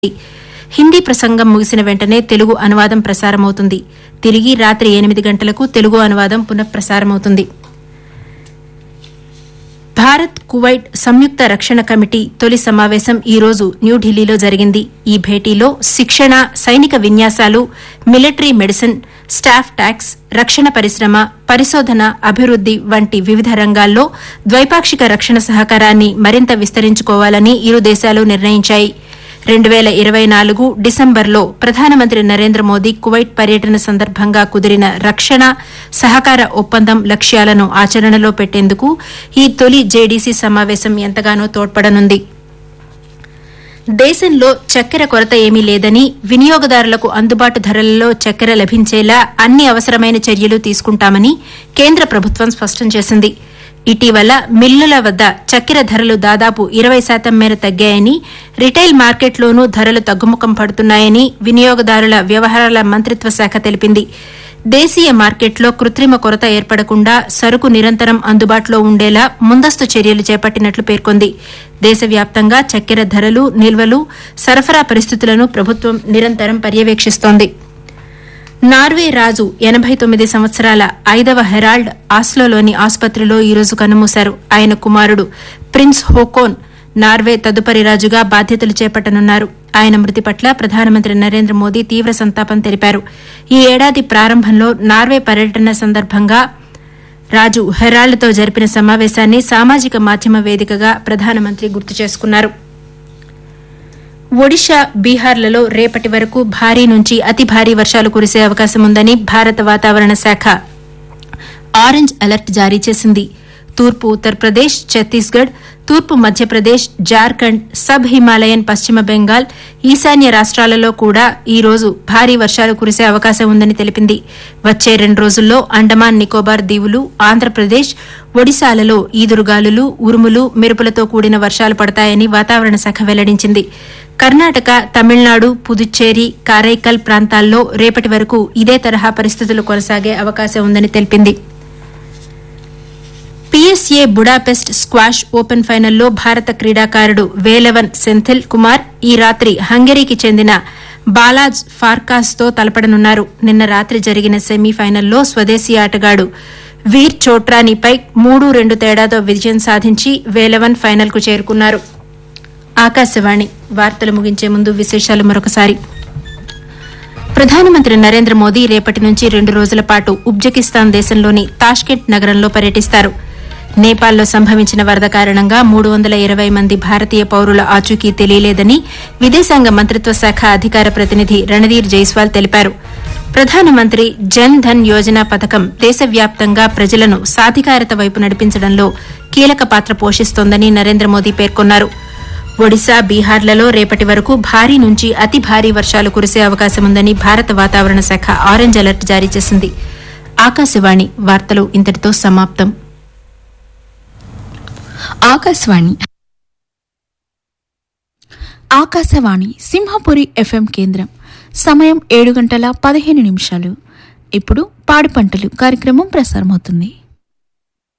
హిందీ ప్రసంగం ముగిసిన వెంటనే తెలుగు అనువాదం ప్రసారమవుతుంది తిరిగి రాత్రి ఎనిమిది గంటలకు తెలుగు అనువాదం పునఃప్రసారమవుతుంది భారత్ కువైట్ సంయుక్త రక్షణ కమిటీ తొలి సమావేశం ఈ రోజు న్యూఢిల్లీలో జరిగింది ఈ భేటీలో శిక్షణ సైనిక విన్యాసాలు మిలిటరీ మెడిసిన్ స్టాఫ్ ట్యాక్స్ రక్షణ పరిశ్రమ పరిశోధన అభివృద్ది వంటి వివిధ రంగాల్లో ద్వైపాక్షిక రక్షణ సహకారాన్ని మరింత విస్తరించుకోవాలని ఇరు దేశాలు నిర్ణయించాయి రెండు పేల ఇరవై నాలుగు డిసెంబర్లో ప్రధానమంత్రి నరేంద్ర మోదీ కువైట్ పర్యటన సందర్భంగా కుదిరిన రక్షణ సహకార ఒప్పందం లక్ష్యాలను ఆచరణలో పెట్టేందుకు ఈ తొలి జేడీసీ సమావేశం ఎంతగానో తోడ్పడనుంది దేశంలో చక్కెర కొరత ఏమీ లేదని వినియోగదారులకు అందుబాటు ధరలలో చక్కెర లభించేలా అన్ని అవసరమైన చర్యలు తీసుకుంటామని కేంద్ర ప్రభుత్వం స్పష్టం చేసింది ఇటీవల మిల్లుల వద్ద చక్కెర ధరలు దాదాపు ఇరవై శాతం మేర తగ్గాయని రిటైల్ మార్కెట్లోనూ ధరలు తగ్గుముఖం పడుతున్నాయని వినియోగదారుల వ్యవహారాల మంత్రిత్వ శాఖ తెలిపింది దేశీయ మార్కెట్లో కృత్రిమ కొరత ఏర్పడకుండా సరుకు నిరంతరం అందుబాటులో ఉండేలా ముందస్తు చర్యలు చేపట్టినట్లు పేర్కొంది దేశవ్యాప్తంగా చక్కెర ధరలు నిల్వలు సరఫరా పరిస్థితులను ప్రభుత్వం నిరంతరం పర్యవేక్షిస్తోంది నార్వే రాజు ఎనబై తొమ్మిది సంవత్సరాల ఐదవ హెరాల్డ్ ఆస్లోలోని ఆసుపత్రిలో ఈరోజు కన్నుమూశారు ఆయన కుమారుడు ప్రిన్స్ హోకోన్ నార్వే తదుపరి రాజుగా బాధ్యతలు చేపట్టనున్నారు ఆయన మృతి పట్ల ప్రధానమంత్రి నరేంద్ర మోదీ తీవ్ర సంతాపం తెలిపారు ఈ ఏడాది ప్రారంభంలో నార్వే పర్యటన సందర్భంగా రాజు హెరాల్డ్తో జరిపిన సమావేశాన్ని సామాజిక మాధ్యమ వేదికగా ప్రధానమంత్రి గుర్తు చేసుకున్నారు ఒడిషా బీహార్లలో రేపటి వరకు భారీ నుంచి అతి భారీ వర్షాలు కురిసే అవకాశం ఉందని భారత వాతావరణ శాఖ ఆరెంజ్ అలర్ట్ జారీ చేసింది తూర్పు ఉత్తరప్రదేశ్ ఛత్తీస్గఢ్ తూర్పు మధ్యప్రదేశ్ జార్ఖండ్ సబ్ హిమాలయన్ పశ్చిమ బెంగాల్ ఈశాన్య రాష్ట్రాలలో కూడా ఈ రోజు భారీ వర్షాలు కురిసే అవకాశం ఉందని తెలిపింది వచ్చే రెండు రోజుల్లో అండమాన్ నికోబార్ దీవులు ఆంధ్రప్రదేశ్ ఒడిశాలలో ఈదురుగాలులు ఉరుములు మెరుపులతో కూడిన వర్షాలు పడతాయని వాతావరణ శాఖ వెల్లడించింది కర్ణాటక తమిళనాడు పుదుచ్చేరి కారైకల్ ప్రాంతాల్లో రేపటి వరకు ఇదే తరహా పరిస్థితులు కొనసాగే అవకాశం ఉందని తెలిపింది పీఎస్ఏ బుడాపెస్ట్ స్క్వాష్ ఓపెన్ ఫైనల్లో భారత క్రీడాకారుడు వేలవన్ సెంథిల్ కుమార్ ఈ రాత్రి హంగరీకి చెందిన బాలాజ్ ఫార్కాస్తో తలపడనున్నారు నిన్న రాత్రి జరిగిన సెమీఫైనల్లో స్వదేశీ ఆటగాడు వీర్ చోట్రానీపై మూడు రెండు తేడాతో విజయం సాధించి వేలవన్ ఫైనల్కు చేరుకున్నారు ఆకాశవాణి వార్తలు ముగించే ముందు విశేషాలు మరొకసారి ప్రధానమంత్రి నరేంద్ర మోదీ రేపటి నుంచి రెండు రోజుల పాటు ఉజ్బెకిస్తాన్ దేశంలోని తాష్కెంట్ నగరంలో పర్యటిస్తారు నేపాల్లో సంభవించిన వరద కారణంగా మూడు వందల ఇరవై మంది భారతీయ పౌరుల ఆచూకీ తెలియలేదని విదేశాంగ మంత్రిత్వ శాఖ అధికార ప్రతినిధి రణధీర్ జైస్వాల్ తెలిపారు ప్రధానమంత్రి జన్ ధన్ యోజన పథకం దేశవ్యాప్తంగా ప్రజలను సాధికారత వైపు నడిపించడంలో కీలక పాత్ర పోషిస్తోందని నరేంద్ర మోదీ పేర్కొన్నారు ఒడిశా బీహార్లలో రేపటి వరకు భారీ నుంచి అతి భారీ వర్షాలు కురిసే అవకాశం ఉందని భారత వాతావరణ శాఖ ఆరెంజ్ అలర్ట్ జారీ చేసింది ఆకాశవాణి వార్తలు ఇంతటితో సమాప్తం ఆకాశవాణి ఆకాశవాణి సింహపురి ఎఫ్ఎం కేంద్రం సమయం ఏడు గంటల పదిహేను నిమిషాలు ఇప్పుడు పాడి పంటలు కార్యక్రమం ప్రసారమవుతుంది